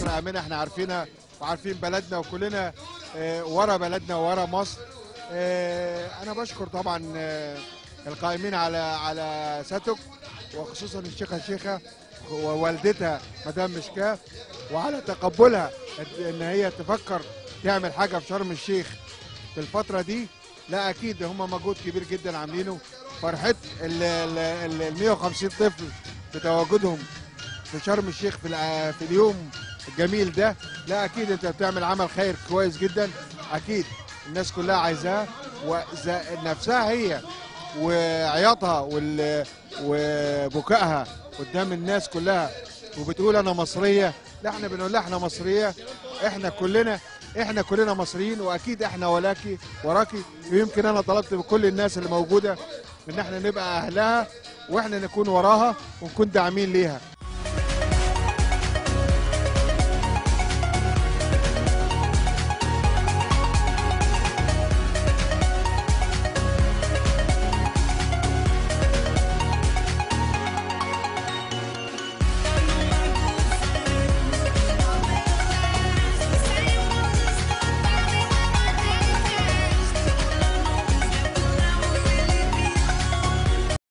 مصر امنه احنا عارفينها وعارفين بلدنا وكلنا آه، ورا بلدنا وورا مصر آه، انا بشكر طبعا آه، القائمين على على ساتك وخصوصا الشيخه شيخه ووالدتها مدام مشكاه وعلى تقبلها ان هي تفكر تعمل حاجه في شرم الشيخ في الفتره دي لا اكيد هم مجهود كبير جدا عاملينه فرحه ال ال- ال 150 طفل بتواجدهم في شرم الشيخ في الع- في اليوم الجميل ده لا اكيد انت بتعمل عمل خير كويس جدا اكيد الناس كلها عايزاه ونفسها هي وعياطها وال- وبكائها قدام الناس كلها وبتقول انا مصريه لا احنا بنقول لها احنا مصريه احنا كلنا احنا كلنا مصريين واكيد احنا ولاكي وراكي ويمكن انا طلبت بكل الناس اللي موجوده ان احنا نبقى اهلها واحنا نكون وراها ونكون داعمين ليها